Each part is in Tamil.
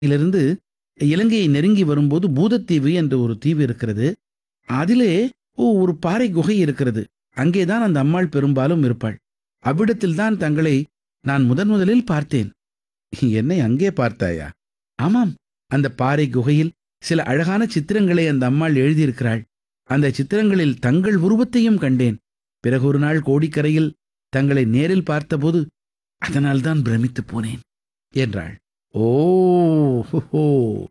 இலிருந்து இலங்கையை நெருங்கி வரும்போது பூதத்தீவு என்ற ஒரு தீவு இருக்கிறது அதிலே ஓ- ஒரு பாறை குகை இருக்கிறது அங்கேதான் அந்த அம்மாள் பெரும்பாலும் இருப்பாள் அவ்விடத்தில்தான் தங்களை நான் முதன் முதலில் பார்த்தேன் என்னை அங்கே பார்த்தாயா ஆமாம் அந்த பாறை குகையில் சில அழகான சித்திரங்களை அந்த அம்மாள் எழுதியிருக்கிறாள் அந்த சித்திரங்களில் தங்கள் உருவத்தையும் கண்டேன் பிறகு ஒரு நாள் கோடிக்கரையில் தங்களை நேரில் பார்த்தபோது அதனால்தான் பிரமித்து போனேன் என்றாள் ஓ ஹோ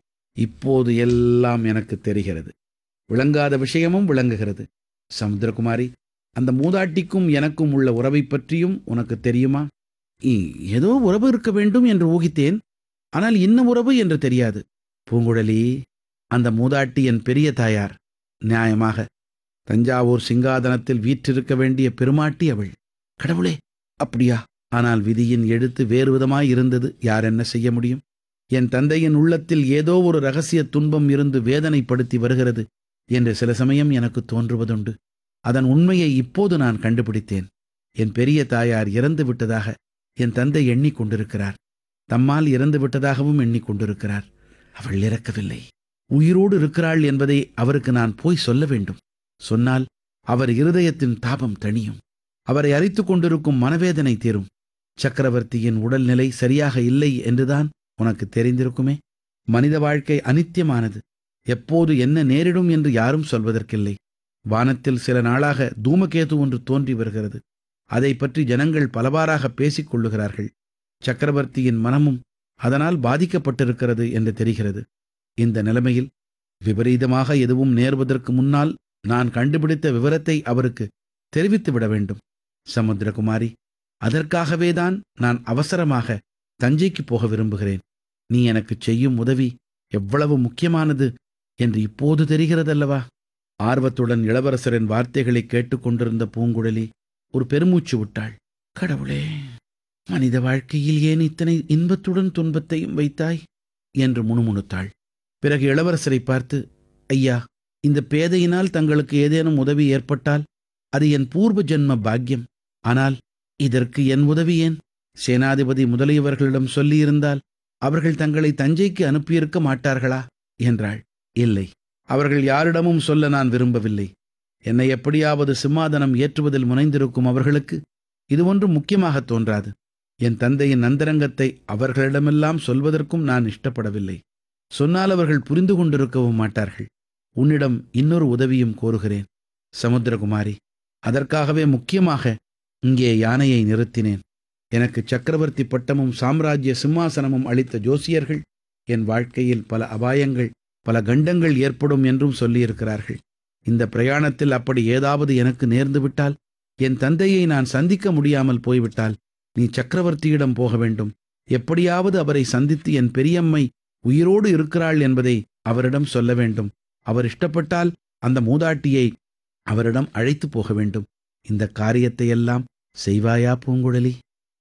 இப்போது எல்லாம் எனக்கு தெரிகிறது விளங்காத விஷயமும் விளங்குகிறது சமுத்திரகுமாரி அந்த மூதாட்டிக்கும் எனக்கும் உள்ள உறவை பற்றியும் உனக்கு தெரியுமா இ- ஏதோ உறவு இருக்க வேண்டும் என்று ஊகித்தேன் ஆனால் இன்ன உறவு என்று தெரியாது பூங்குழலி அந்த மூதாட்டி என் பெரிய தாயார் நியாயமாக தஞ்சாவூர் சிங்காதனத்தில் வீற்றிருக்க வேண்டிய பெருமாட்டி அவள் கடவுளே அப்படியா ஆனால் விதியின் எழுத்து வேறு விதமாய் இருந்தது யார் என்ன செய்ய முடியும் என் தந்தையின் உள்ளத்தில் ஏதோ ஒரு ரகசிய துன்பம் இருந்து வேதனைப்படுத்தி வருகிறது என்று சில சமயம் எனக்கு தோன்றுவதுண்டு அதன் உண்மையை இப்போது நான் கண்டுபிடித்தேன் என் பெரிய தாயார் இறந்து விட்டதாக என் தந்தை எண்ணிக்கொண்டிருக்கிறார் தம்மால் இறந்து விட்டதாகவும் எண்ணிக்கொண்டிருக்கிறார் அவள் இறக்கவில்லை உயிரோடு இருக்கிறாள் என்பதை அவருக்கு நான் போய் சொல்ல வேண்டும் சொன்னால் அவர் இருதயத்தின் தாபம் தணியும் அவரை அரித்துக் கொண்டிருக்கும் மனவேதனை தீரும் சக்கரவர்த்தியின் உடல்நிலை சரியாக இல்லை என்றுதான் உனக்கு தெரிந்திருக்குமே மனித வாழ்க்கை அனித்தியமானது எப்போது என்ன நேரிடும் என்று யாரும் சொல்வதற்கில்லை வானத்தில் சில நாளாக தூமகேது ஒன்று தோன்றி வருகிறது அதை பற்றி ஜனங்கள் பலவாறாக பேசிக் கொள்ளுகிறார்கள் சக்கரவர்த்தியின் மனமும் அதனால் பாதிக்கப்பட்டிருக்கிறது என்று தெரிகிறது இந்த நிலைமையில் விபரீதமாக எதுவும் நேர்வதற்கு முன்னால் நான் கண்டுபிடித்த விவரத்தை அவருக்கு தெரிவித்து விட வேண்டும் சமுத்திரகுமாரி அதற்காகவேதான் நான் அவசரமாக தஞ்சைக்கு போக விரும்புகிறேன் நீ எனக்கு செய்யும் உதவி எவ்வளவு முக்கியமானது என்று இப்போது தெரிகிறதல்லவா ஆர்வத்துடன் இளவரசரின் வார்த்தைகளை கேட்டுக்கொண்டிருந்த பூங்குழலி ஒரு பெருமூச்சு விட்டாள் கடவுளே மனித வாழ்க்கையில் ஏன் இத்தனை இன்பத்துடன் துன்பத்தையும் வைத்தாய் என்று முணுமுணுத்தாள் பிறகு இளவரசரை பார்த்து ஐயா இந்த பேதையினால் தங்களுக்கு ஏதேனும் உதவி ஏற்பட்டால் அது என் பூர்வ ஜென்ம பாக்கியம் ஆனால் இதற்கு என் உதவி ஏன் சேனாதிபதி முதலியவர்களிடம் சொல்லியிருந்தால் அவர்கள் தங்களை தஞ்சைக்கு அனுப்பியிருக்க மாட்டார்களா என்றாள் இல்லை அவர்கள் யாரிடமும் சொல்ல நான் விரும்பவில்லை என்னை எப்படியாவது சிம்மாதனம் ஏற்றுவதில் முனைந்திருக்கும் அவர்களுக்கு இது ஒன்றும் முக்கியமாக தோன்றாது என் தந்தையின் அந்தரங்கத்தை அவர்களிடமெல்லாம் சொல்வதற்கும் நான் இஷ்டப்படவில்லை சொன்னால் அவர்கள் புரிந்து கொண்டிருக்கவும் மாட்டார்கள் உன்னிடம் இன்னொரு உதவியும் கோருகிறேன் சமுத்திரகுமாரி அதற்காகவே முக்கியமாக இங்கே யானையை நிறுத்தினேன் எனக்கு சக்கரவர்த்தி பட்டமும் சாம்ராஜ்ய சிம்மாசனமும் அளித்த ஜோசியர்கள் என் வாழ்க்கையில் பல அபாயங்கள் பல கண்டங்கள் ஏற்படும் என்றும் சொல்லியிருக்கிறார்கள் இந்த பிரயாணத்தில் அப்படி ஏதாவது எனக்கு நேர்ந்து விட்டால் என் தந்தையை நான் சந்திக்க முடியாமல் போய்விட்டால் நீ சக்கரவர்த்தியிடம் போக வேண்டும் எப்படியாவது அவரை சந்தித்து என் பெரியம்மை உயிரோடு இருக்கிறாள் என்பதை அவரிடம் சொல்ல வேண்டும் அவர் இஷ்டப்பட்டால் அந்த மூதாட்டியை அவரிடம் அழைத்து போக வேண்டும் இந்த காரியத்தை எல்லாம் செய்வாயா பூங்குழலி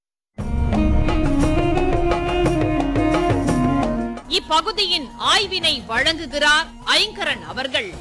இப்பகுதியின் ஆய்வினை வழங்குகிறார் ஐங்கரன் அவர்கள்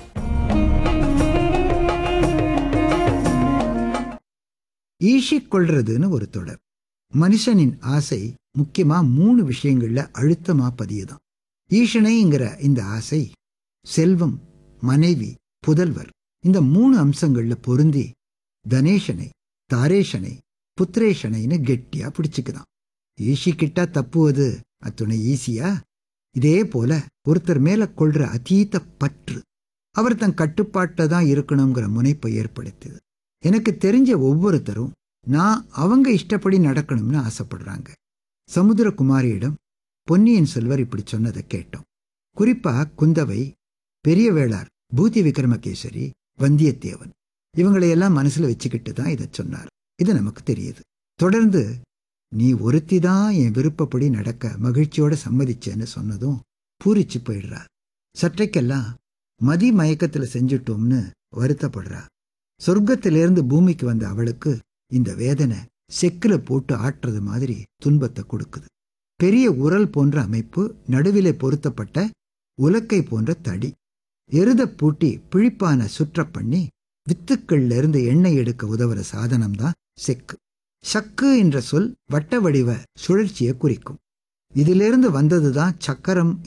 ஈஷிக் கொள்றதுன்னு ஒரு தொடர் மனுஷனின் ஆசை முக்கியமா மூணு விஷயங்கள்ல அழுத்தமா பதியுதான் ஈஷனைங்கிற இந்த ஆசை செல்வம் மனைவி புதல்வர் இந்த மூணு அம்சங்கள்ல பொருந்தி தனேஷனை தாரேஷனை புத்திரேஷனைன்னு கெட்டியா பிடிச்சுக்குதான் ஈஷிக்கிட்டா தப்புவது அத்துணை ஈஸியா இதே போல ஒருத்தர் மேல கொள்ற அதீத பற்று அவர் தன் கட்டுப்பாட்டில தான் இருக்கணுங்கிற முனைப்பை ஏற்படுத்துது எனக்கு தெரிஞ்ச ஒவ்வொருத்தரும் நான் அவங்க இஷ்டப்படி நடக்கணும்னு ஆசைப்படுறாங்க சமுத்திரகுமாரியிடம் பொன்னியின் செல்வர் இப்படி சொன்னதை கேட்டோம் குறிப்பா குந்தவை பெரிய வேளார் பூதி விக்ரமகேசரி வந்தியத்தேவன் இவங்களையெல்லாம் மனசுல வச்சுக்கிட்டு தான் இதை சொன்னார் இது நமக்கு தெரியுது தொடர்ந்து நீ ஒருத்தி தான் என் விருப்பப்படி நடக்க மகிழ்ச்சியோட சம்மதிச்சேன்னு சொன்னதும் பூரிச்சு போயிடுறா சற்றைக்கெல்லாம் மதி மயக்கத்துல செஞ்சுட்டோம்னு வருத்தப்படுறா சொர்க்கத்திலிருந்து பூமிக்கு வந்த அவளுக்கு இந்த வேதனை செக்குல போட்டு ஆட்டுறது மாதிரி துன்பத்தை கொடுக்குது பெரிய உரல் போன்ற அமைப்பு நடுவிலே பொருத்தப்பட்ட உலக்கை போன்ற தடி எருத பூட்டி பிழிப்பான சுற்ற பண்ணி வித்துக்கள்ல இருந்து எண்ணெய் எடுக்க உதவுற சாதனம் தான் செக்கு சக்கு என்ற சொல் வட்ட வடிவ சுழற்சியை குறிக்கும் இதிலிருந்து வந்ததுதான் சக்கரம்